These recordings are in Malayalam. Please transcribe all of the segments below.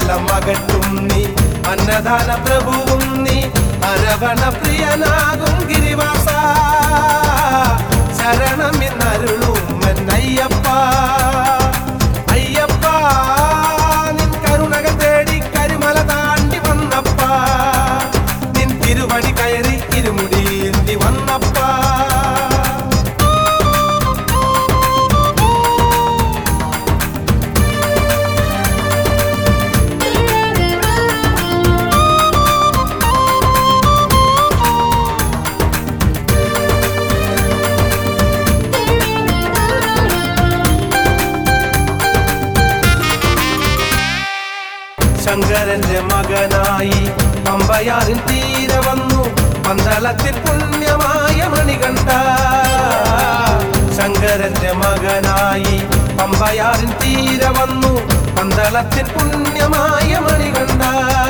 അല്ലലല്ല മകറ്റും നീ അന്നദാന പ്രഭുവും നീ അരവണ പ്രിയനാകും ഗിരിവാസ ശരണം ഇന്നരുളും എന്നയ്യപ്പ അയ്യപ്പ നിൻ കരുണകൾ തേടി കരിമല താണ്ടി വന്നപ്പ നിൻ തിരുവടി കയറി ഇരുമുടി എന്തി വന്നപ്പ ശങ്കരന്റെ മകനായി പമ്പയാറിൻ തീരെ വന്നു പന്തളത്തിൽ പുണ്യമായ മണികണ്ഠ ശങ്കരന്റെ മകനായി പമ്പയാറിൻ തീരെ വന്നു പന്തളത്തിൽ പുണ്യമായ മണികണ്ഠ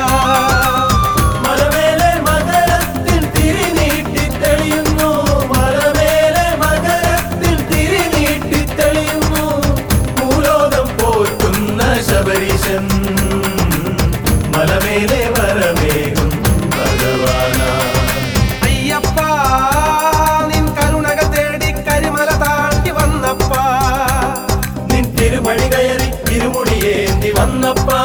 മലമേലെ മകരത്തിൽ തിരിനീട്ടി തെളിയുന്നു മലമേലെ മകരത്തിൽ തിരിനീട്ടി തെളിയുന്നു ഭൂലോകം പോറ്റുന്ന ശബരീശൻ മലമേലെ വരമേകും ഭഗവാന അയ്യപ്പ നിൻ കരുണകൾ തേടി കരിമല താണ്ടി വന്നപ്പ നിൻ തിരുമണി കയറി തിരുമുടിയേന്തി വന്നപ്പാ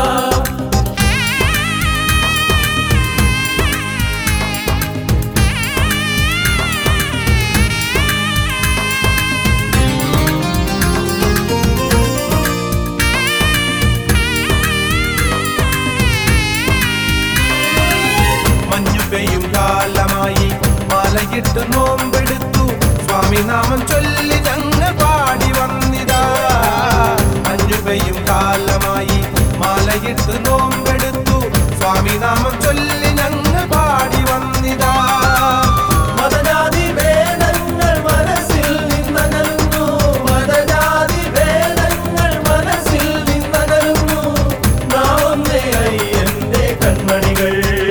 മഞ്ഞു പെയ്യും കാലമായി മാലയിട്ട് നോമ്പെടുത്തു സ്വാമി നാമം ചൊല്ലി ഞങ്ങൾ പാടി വന്നിതാ മഞ്ഞു പെയ്യും കാലമായി മാലയിട്ട് നോമ്പെടുത്തു സ്വാമി നാമം ചൊല്ലി ഞങ്ങൾ പാടി വന്നിതാ മതജാതി ഭേദങ്ങൾ മനസ്സിൽ നിന്നകലുന്നു മതജാതി ഭേദങ്ങൾ മനസ്സിൽ നിന്നകലുന്നു നാമേ അയ്യന്റെ കൺമണികൾ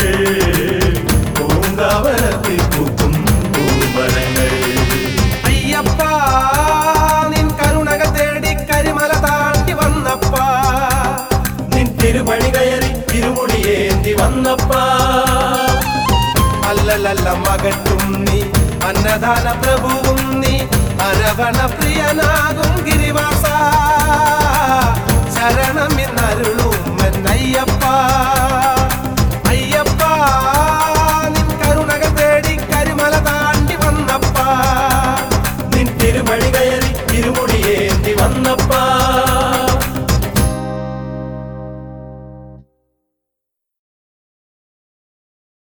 പൂങ്കാവനത്തിൽ പൂക്കും പൂമരങ്ങൾ അയ്യപ്പ നിൻ കരുണകൾ തേടി കരിമല താണ്ടി വന്നപ്പ നിൻ തിരുമണി കയറി തിരുമുടിയേന്തി വന്നപ്പാ അല്ലലല്ല മകറ്റും നീ അന്നദാന പ്രഭുവും നീ അരവണ പ്രിയനാകും ഗിരിവാസ ശരണ